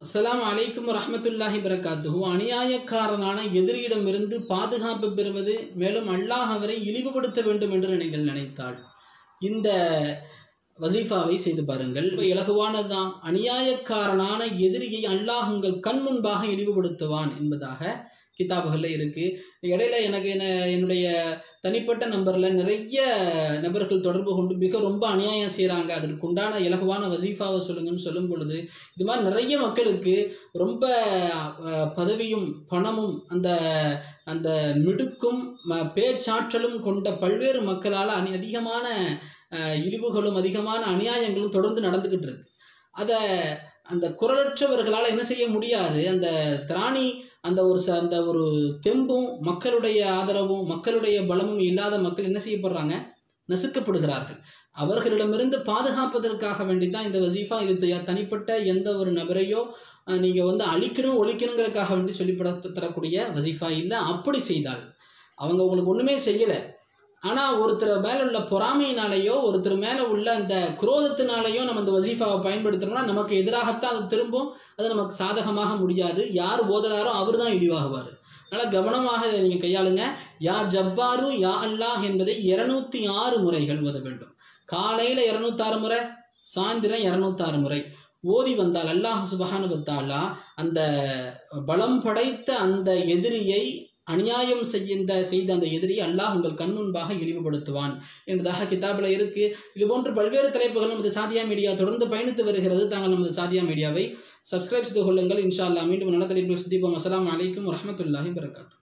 அஸ்ஸலாமு அலைக்கும் வரஹ்மத்துல்லாஹி வரகாத்துஹு அநியாயக்காரனான எதிரியிடமிருந்து பாதுகாப்பு பெறுவது மேலும் அல்லாஹ் அவரை இழிவுபடுத்த வேண்டும் என்று நீங்கள் நினைத்தாள் இந்த வசீஃபாவை செய்து பாருங்கள் இப்ப இலகுவானதுதான் அநியாயக்காரனான எதிரியை அல்லாஹ் உங்கள் கண் முன்பாக இழிவுபடுத்துவான் என்பதாக கிதாபுகளில் இருக்கு இடையில எனக்கு என்ன என்னுடைய தனிப்பட்ட நம்பரில் நிறைய நபர்கள் தொடர்பு கொண்டு மிக ரொம்ப அநியாயம் செய்கிறாங்க அதற்கு உண்டான இலகுவான வசீஃபாவை சொல்லுங்கன்னு சொல்லும் பொழுது இது மாதிரி நிறைய மக்களுக்கு ரொம்ப அஹ், பதவியும் பணமும் அந்த அந்த மிடுக்கும் ம- பேச்சாற்றலும் கொண்ட பல்வேறு மக்களால் அனி அதிகமான அஹ், இழிவுகளும் அதிகமான அநியாயங்களும் தொடர்ந்து நடந்துக்கிட்டு இருக்கு அதை அந்த குரலற்றவர்களால் என்ன செய்ய முடியாது அந்த திராணி அந்த ஒரு ச அந்த ஒரு தெம்பும் மக்களுடைய ஆதரவும் மக்களுடைய பலமும் இல்லாத மக்கள் என்ன செய்யப்படுறாங்க நசுக்கப்படுகிறார்கள் அவர்களிடமிருந்து பாதுகாப்பதற்காக வேண்டி தான் இந்த வசீஃபா இது த- தனிப்பட்ட எந்த ஒரு நபரையோ அஹ், நீங்க வந்து அழிக்கணும் ஒழிக்கணுங்கிறதுக்காக வேண்டி சொல்லிப்பட தரக்கூடிய வசீஃபா இல்லை அப்படி செய்தால் அவங்க உங்களுக்கு ஒண்ணுமே செய்யல ஆனா ஒருத்தர் மேல உள்ள பொறாமையினாலேயோ ஒருத்தர் மேல உள்ள அந்த குரோதத்தினாலேயோ நம்ம இந்த வசீஃபாவை பயன்படுத்துறோம்னா நமக்கு எதிராகத்தான் அது திரும்பும் அது நமக்கு சாதகமாக முடியாது யார் ஓதுறாரோ அவர் தான் இழிவாகுவார் அதனால் கவனமாக இதை நீங்கள் கையாளுங்க யா ஜப்பாரு யா அல்லாஹ் என்பதை இருநூத்தி ஆறு முறைகள் ஓத வேண்டும் காலையில் இரநூத்தாறு முறை சாயந்தரம் இரநூத்தாறு முறை ஓதி வந்தால் அல்லாஹ் சுபஹானு வத்தாலா அந்த பலம் படைத்த அந்த எதிரியை அநியாயம் செய்த செய்த அந்த எதிரியை அல்லாஹ் உங்கள் கண் முன்பாக இழிவுபடுத்துவான் என்பதாக கிதாபில் இருக்கு இது போன்று பல்வேறு தலைப்புகள் நமது சாதியா மீடியா தொடர்ந்து பயணித்து வருகிறது தாங்கள் நமது சாதியா மீடியாவை சப்ஸ்கிரைப் செய்து கொள்ளுங்கள் இன்ஷா அல்லாஹ் மீண்டும் நல்ல தலைப்பில் சந்திப்போம் அஸ்ஸலாமு அலைக்கும் வரஹ்மத்துல்லாஹி வரகாத்து